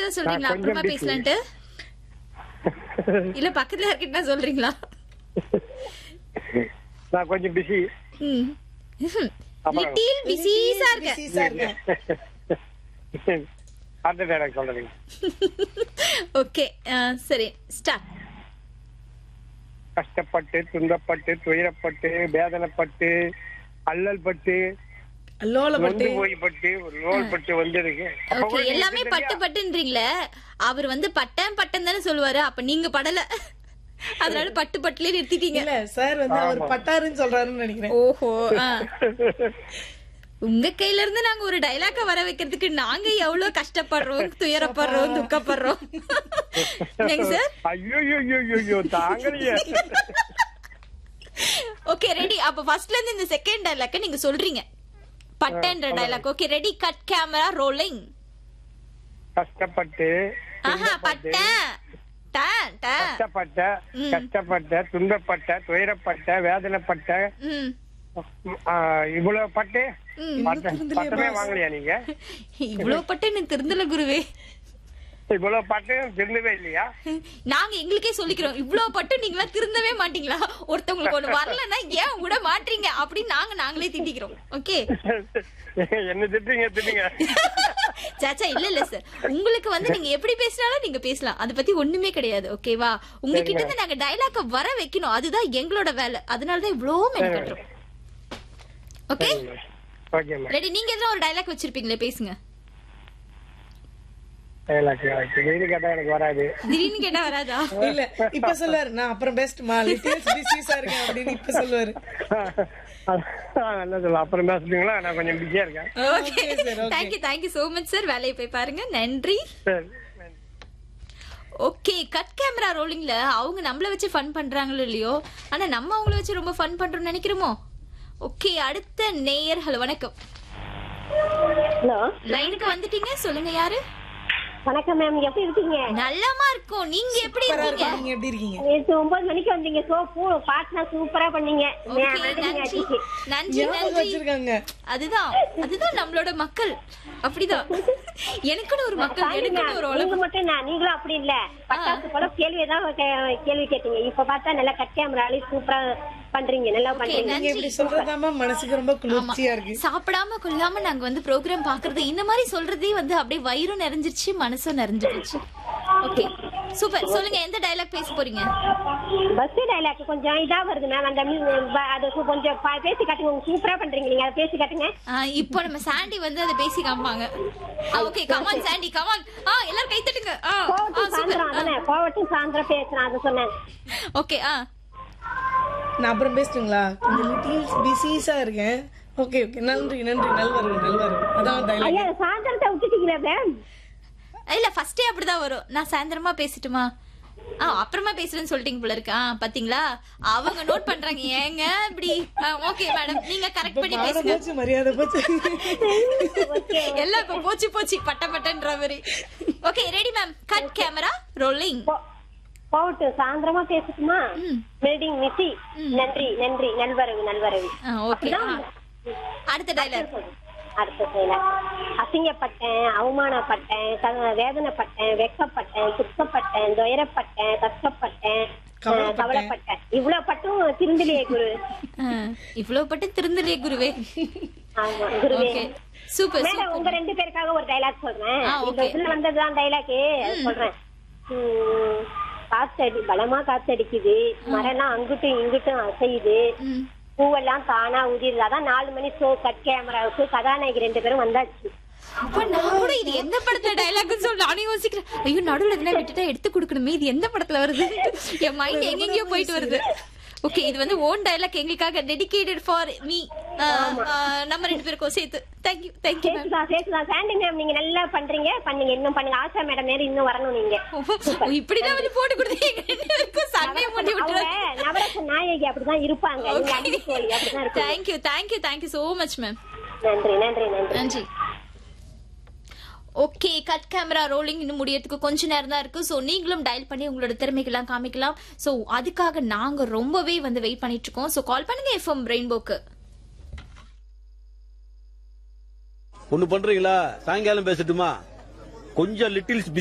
யார்கிட்ட தான் சொல்றீங்களா நான் கொஞ்சம் அப்புறமா busy. பேசலான்ட்டு இல்ல பக்கத்துல யார்கிட்ட தான் சொல்றீங்களா நான் கொஞ்சம் பிஸி ம் அப்புறம்? லிட்டில் பிஸிஸா இருக்க பிஸிஸா இருக்கேன் அடுத்த டைலாக் சொல்றீங்க ஓகே சரி ஸ்டார்ட் கஷ்டப்பட்டு துன்பப்பட்டு துயரப்பட்டு வேதனைப்பட்டு அல்லல் பட்டு அல்லோலப்பட்டு நொந்து போய் பட்டு ஒரு நோல் பட்டு வந்திருக்கு அப்ப ஓகே கூட நீங்க எல்லாமே தெரியா? பட்டு பட்டுன்றீங்களே அவர் வந்து பட்டன் பட்டன் தானே சொல்லுவாரு அப்ப நீங்க படல அதனால பட்டு பட்டுலயே நிறுத்திட்டீங்க இல்ல சார் வந்து அவர் பட்டாருன்னு சொல்றாருன்னு நினைக்கிறேன் ஓஹோ ஆ. உங்க கையில இருந்து நாங்க ஒரு டைலாக்க வர வைக்கிறதுக்கு நாங்க எவ்வளவு கஷ்டப்படுறோம் துயரப்படுறோம் துக்கப்படுறோம் என்னங்க சார் ஐயோ ஐயோ ஐயோ, ஐயோ ஐயோ தாங்கலையே ஓகே ரெடி அப்ப ஃபர்ஸ்ட்ல இருந்து இந்த செகண்ட் டைலாக்க நீங்க சொல்றீங்க பட்டன்ற dialogue okay ready cut camera rolling கஷ்டப்பட்டு ஆஹா துன்பப்பட்டு, பட்டன் டன், டன். கஷ்டப்பட்ட கஷ்டப்பட்ட துன்பப்பட்ட துயரப்பட்ட வேதனைப்பட்ட ம் ஆ, இவ்வளவு பட்டு ம். பட்ட- பட்டமே வாங்கலையா நீங்க இவ்வளவு பட்டு எனக்கு திருந்தல குருவே இவ்வளவு பட்டு திருந்தவே இல்லையா நாங்க எங்களுக்கே சொல்லிக்கிறோம் இவ்வளவு பட்டு நீங்களா திருந்தவே மாட்டீங்களா ஒருத்தவங்களுக்கு ஒண்ணு வரலன்னா ஏன் விட மாட்டீங்க அப்படின்னு நாங்க நாங்களே திட்டிக்கிறோம் ஓகே என்ன திட்டுங்க திட்டுங்க சாச்சா இல்ல இல்ல சார் உங்களுக்கு வந்து நீங்க எப்படி பேசினாலும் நீங்க பேசலாம் அத பத்தி ஒண்ணுமே கிடையாது ஓகேவா உங்ககிட்ட இருந்து நாங்க டைலாக்க வர வைக்கணும் அதுதான் எங்களோட வேலை அதனாலதான் இவ்வளவு மெனக்கட்டுறோம் ஓகே ஓகே மேம் ரெடி நீங்க எதுவும் ஒரு டைலாக் வச்சிருப்பீங்களே பேசுங்க டெய்லி கேட்டா எனக்கு வராது திடீர்னு கேட்டா வராதா இல்ல இப்ப சொல்லுவாரு நான் அப்புறம் பெஸ்ட் மா லிட்டில்ஸ் பிஸிஸா இருக்கேன் அப்படின்னு இப்ப சொல்லுவாரு என்ன சொல்ல அப்புறம் பேசுறீங்களா நான் கொஞ்சம் பிஸியா இருக்கேன் okay Okay, sir, okay. Thank you thank you so much sir வேலையை போய் பாருங்க நன்றி சரி ஓகே கட் கேமரா ரோலிங்ல அவங்க நம்மள வச்சு ஃபன் பண்றாங்களோ இல்லையோ ஆனா நம்ம அவங்கள வச்சு ரொம்ப ஃபன் பண்றோம்னு நினைக்கிறோமோ ஓகே அடுத்த நேயர் ஹலோ வணக்கம் ஹலோ லைனுக்கு வந்துட்டீங்க சொல்லுங்க யாரு வணக்கம் மேம் எப்படி இருக்கீங்க நல்லமா இருக்கும் நீங்க எப்படி சூப்பரா இருக்கீங்க இருக்கும் நீங்க எப்படி இருக்கீங்க நேற்று ஒன்பது மணிக்கு வந்தீங்க சோ பூ பாட்டுனா சூப்பரா பண்ணீங்க ஓகே நான் நன்றிங்க நன்றி அடிச்சு. நன்றி ஞாபகம் நன்றி வச்சிருக்காங்க அதுதான் அதுதான் நம்மளோட மக்கள் அப்படிதான் எனக்குன்னு ஒரு மக்கள் சாரிங்க, எனக்குன்னு ஒரு நீங்க உலகம் மட்டும் நான் நீங்களும் அப்படி இல்ல பட்டாசு கூட கேள்வி தான் கே- கேள்வி கேட்டீங்க இப்ப பார்த்தா நல்லா கட் கேமராலே சூப்பரா பண்றீங்க நல்லா பண்றீங்க நீங்க இப்படி சொல்றதாம மனசுக்கு ரொம்ப குளிர்ச்சியா இருக்கு சாப்பிடாம கொள்ளாம நாங்க வந்து ப்ரோக்ராம் பாக்குறது இந்த மாதிரி சொல்றதே வந்து அப்படியே வயிறும் நிறைஞ்சிருச்சு மனசும் நிறைஞ்சு போச்சு ஓகே சூப்பர் சொல்லுங்க எந்த டயலாக் பேச போறீங்க பஸ் டைலாக் கொஞ்சம் இதா வருது மேம் அந்த மீ- ப- அது சு- கொஞ்சம் ப- பேசி காட்டுங்க சூப்பரா பண்றீங்க நீங்க அதை பேசி காட்டுங்க ஆ, இப்போ நம்ம சாண்டி வந்து அதை பேசி காமிப்பாங்க ஓகே கமான் சாண்டி கமான் ஆ எல்லாரும் கை தட்டுங்க ஆ ஆ கோவட்டும் சூப்பர் சாயந்தரம் அதானே கோவட்டும் சாயந்தரம் பேசுறேன் அதை சொன்னேன் ஓகே ஆ நான் அப்புறம் பேசட்டுங்களா கொஞ்சம் லிட்டில்ஸ் பிஸிஸா இருக்கேன் ஓகே ஓகே நன்றி நன்றி நல்வரவு நல்வரவு அதான் டைலாக் ஐயா சாயந்தரத்தை விட்டுட்டீங்களே மேம் இல்ல ஃபர்ஸ்டே அப்படிதான் வரும் நான் சாயந்தரமா பேசட்டுமா ஆ அப்புறமா பேசுறேன்னு சொல்லிட்டீங்க போல இருக்கு ஆ பாத்தீங்களா அவங்க நோட் பண்றாங்க ஏங்க இப்படி ஓகே மேடம் நீங்க கரெக்ட் பண்ணி பாடம் பேசுங்க போச்சு மரியாதை போச்சு எல்லாம் இப்ப போச்சு போச்சு பட்ட பட்டன்ற மாதிரி okay ready ma'am cut camera rolling போ- போகட்டும் சாயந்தரமா பேசட்டுமா வெல்டிங் மிஸ்ஸி நன்றி நன்றி நல்வரவு நல்வரவு ஓகே அடுத்த டைலாக் அடுத்த செயல அசிங்கப்பட்டேன் அவமானப்பட்டேன் க- வேதனைப்பட்டேன் வெக்கப்பட்டேன் துக்கப்பட்டேன் துயரப்பட்டேன் கஷ்டப்பட்டேன் கவலைப்பட்டேன். கவலைப்பட்டேன் இவ்வளவு பட்டும் திருந்தலையே குரு இவ்வளவு பட்டு திருந்தலையே குருவே ஆமா குருவே ஓகே சூப்பர் மேடம் உங்க ரெண்டு பேருக்காக ஒரு டைலாக் சொல்றேன் ஆ, இந்த okay. இதுல வந்ததுதான் டைலாக் சொல்றேன் உம், காத்தடி பலமா காத்தடிக்குது மரம்லாம் அங்கிட்டும் இங்கிட்டும் அசையுது பூவெல்லாம் தானா உதிருது அதான் நாலு மணி ஷோ கட் கேமராவுக்கு கதாநாயகி ரெண்டு பேரும் வந்தாச்சு அப்ப நான் கூட இது எந்த படத்துல டைலாக் சொல்லி நானும் யோசிக்கிறேன் ஐயோ நடுவுல எதுனா விட்டுட்டா எடுத்து கொடுக்கணுமே இது எந்த படத்துல வருது என் மைண்ட் எங்கெங்கயோ போயிட்டு வருது ஓகே இது வந்து ஓன் டைலாக் எங்களுக்காக டெடிகேட்டட் ஃபார் மீ நம்ம ரெண்டு பேருக்கும் சேர்த்து தேங்க்யூ தேங்க்யூ மேம் சேர்த்துதான் சேர்த்துதான் சாண்டி மேம் நீங்க நல்லா பண்றீங்க பண்ணுங்க இன்னும் பண்ணுங்க ஆஷா மேடம் நேரம் இன்னும் வரணும் நீங்க இப்படிதான் வந்து போட்டு கொடுத்து எங்க ரெண்டு பேருக்கும் சண்டையை மூட்டி அவங்க விட்டுறாங்க நவரச நாயகி அப்படிதான் இருப்பாங்க நீங்க அன்பு கோழி அப்படிதான் இருக்கும் thank you thank you thank you so much ma'am நன்றி நன்றி நன்றி நன்றி ஓகே கட் கேமரா ரோலிங் இன்னும் முடியறதுக்கு கொஞ்ச நேரம் தான் இருக்கு ஸோ நீங்களும் டயல் பண்ணி உங்களோட திறமைகள்லாம் காமிக்கலாம் ஸோ அதுக்காக நாங்க ரொம்பவே வந்து வெயிட் பண்ணிட்டு இருக்கோம் ஸோ கால் பண்ணுங்க எஃப்எம் ரெயின்போக்கு ஒண்ணு பண்றீங்களா சாயங்காலம் பேசட்டுமா கொஞ்சம் லிட்டில்ஸ்